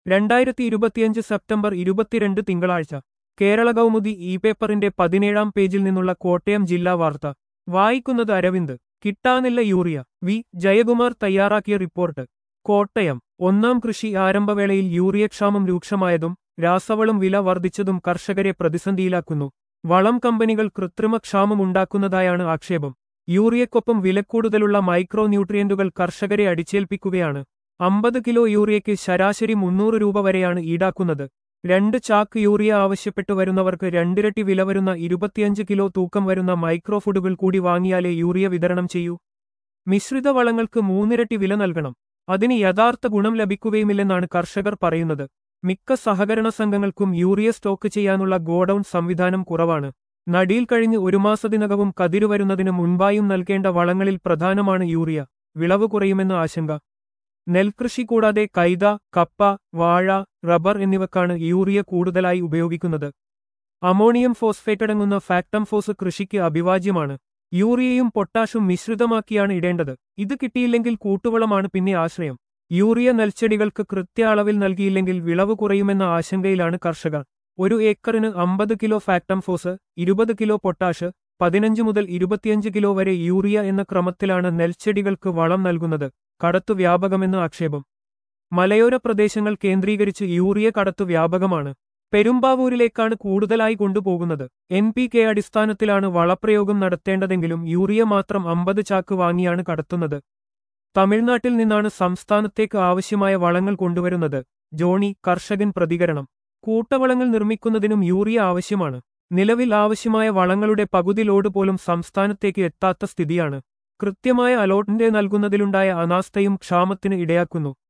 രണ്ടായിരത്തി ഇരുപത്തിയഞ്ച് സെപ്റ്റംബർ ഇരുപത്തിരണ്ട് തിങ്കളാഴ്ച കേരള കൗമുദി ഇ പേപ്പറിന്റെ പതിനേഴാം പേജിൽ നിന്നുള്ള കോട്ടയം ജില്ലാ വാർത്ത വായിക്കുന്നത് അരവിന്ദ് കിട്ടാനില്ല യൂറിയ വി ജയകുമാർ തയ്യാറാക്കിയ റിപ്പോർട്ട് കോട്ടയം ഒന്നാം കൃഷി ആരംഭവേളയിൽ യൂറിയക്ഷാമം രൂക്ഷമായതും രാസവളം വില വർദ്ധിച്ചതും കർഷകരെ പ്രതിസന്ധിയിലാക്കുന്നു വളം കമ്പനികൾ കൃത്രിമക്ഷാമമുണ്ടാക്കുന്നതായാണ് ആക്ഷേപം യൂറിയക്കൊപ്പം വിലക്കൂടുതലുള്ള മൈക്രോ ന്യൂട്രിയന്റുകൾ കർഷകരെ അടിച്ചേൽപ്പിക്കുകയാണ് അമ്പത് കിലോ യൂറിയയ്ക്ക് ശരാശരി മുന്നൂറ് രൂപ വരെയാണ് ഈടാക്കുന്നത് രണ്ട് ചാക്ക് യൂറിയ ആവശ്യപ്പെട്ടു വരുന്നവർക്ക് രണ്ടിരട്ടി വില വരുന്ന ഇരുപത്തിയഞ്ച് കിലോ തൂക്കം വരുന്ന മൈക്രോ ഫുഡുകൾ കൂടി വാങ്ങിയാലേ യൂറിയ വിതരണം ചെയ്യൂ മിശ്രിത വളങ്ങൾക്ക് മൂന്നിരട്ടി വില നൽകണം അതിന് യഥാർത്ഥ ഗുണം ലഭിക്കുകയുമില്ലെന്നാണ് കർഷകർ പറയുന്നത് മിക്ക സഹകരണ സംഘങ്ങൾക്കും യൂറിയ സ്റ്റോക്ക് ചെയ്യാനുള്ള ഗോഡൌൺ സംവിധാനം കുറവാണ് നടിയിൽ കഴിഞ്ഞ് ഒരു മാസത്തിനകവും കതിരു വരുന്നതിന് മുൻപായും നൽകേണ്ട വളങ്ങളിൽ പ്രധാനമാണ് യൂറിയ വിളവ് കുറയുമെന്ന ആശങ്ക നെൽകൃഷി കൂടാതെ കൈത കപ്പ വാഴ റബ്ബർ എന്നിവക്കാണ് യൂറിയ കൂടുതലായി ഉപയോഗിക്കുന്നത് അമോണിയം ഫോസ്ഫേറ്റ് അടങ്ങുന്ന ഫാക്ടം ഫോസ് കൃഷിക്ക് അഭിവാജ്യമാണ് യൂറിയയും പൊട്ടാഷും മിശ്രിതമാക്കിയാണ് ഇടേണ്ടത് ഇത് കിട്ടിയില്ലെങ്കിൽ കൂട്ടുവളമാണ് പിന്നെ ആശ്രയം യൂറിയ നെൽച്ചെടികൾക്ക് കൃത്യ അളവിൽ നൽകിയില്ലെങ്കിൽ വിളവ് കുറയുമെന്ന ആശങ്കയിലാണ് കർഷകർ ഒരു ഏക്കറിന് അമ്പത് കിലോ ഫാക്ടം ഫോസ് ഇരുപത് കിലോ പൊട്ടാഷ് പതിനഞ്ച് മുതൽ ഇരുപത്തിയഞ്ച് കിലോ വരെ യൂറിയ എന്ന ക്രമത്തിലാണ് നെൽച്ചെടികൾക്ക് വളം നൽകുന്നത് കടത്തു വ്യാപകമെന്ന് ആക്ഷേപം മലയോര പ്രദേശങ്ങൾ കേന്ദ്രീകരിച്ച് യൂറിയ കടത്തു വ്യാപകമാണ് പെരുമ്പാവൂരിലേക്കാണ് കൂടുതലായി കൊണ്ടുപോകുന്നത് എൻ പി കെ അടിസ്ഥാനത്തിലാണ് വളപ്രയോഗം നടത്തേണ്ടതെങ്കിലും യൂറിയ മാത്രം അമ്പത് ചാക്ക് വാങ്ങിയാണ് കടത്തുന്നത് തമിഴ്നാട്ടിൽ നിന്നാണ് സംസ്ഥാനത്തേക്ക് ആവശ്യമായ വളങ്ങൾ കൊണ്ടുവരുന്നത് ജോണി കർഷകൻ പ്രതികരണം കൂട്ടവളങ്ങൾ നിർമ്മിക്കുന്നതിനും യൂറിയ ആവശ്യമാണ് നിലവിൽ ആവശ്യമായ വളങ്ങളുടെ പകുതി ലോഡ് പോലും സംസ്ഥാനത്തേക്ക് എത്താത്ത സ്ഥിതിയാണ് കൃത്യമായ അലോട്ട്മെന്റ് നൽകുന്നതിലുണ്ടായ അനാസ്ഥയും ക്ഷാമത്തിന് ഇടയാക്കുന്നു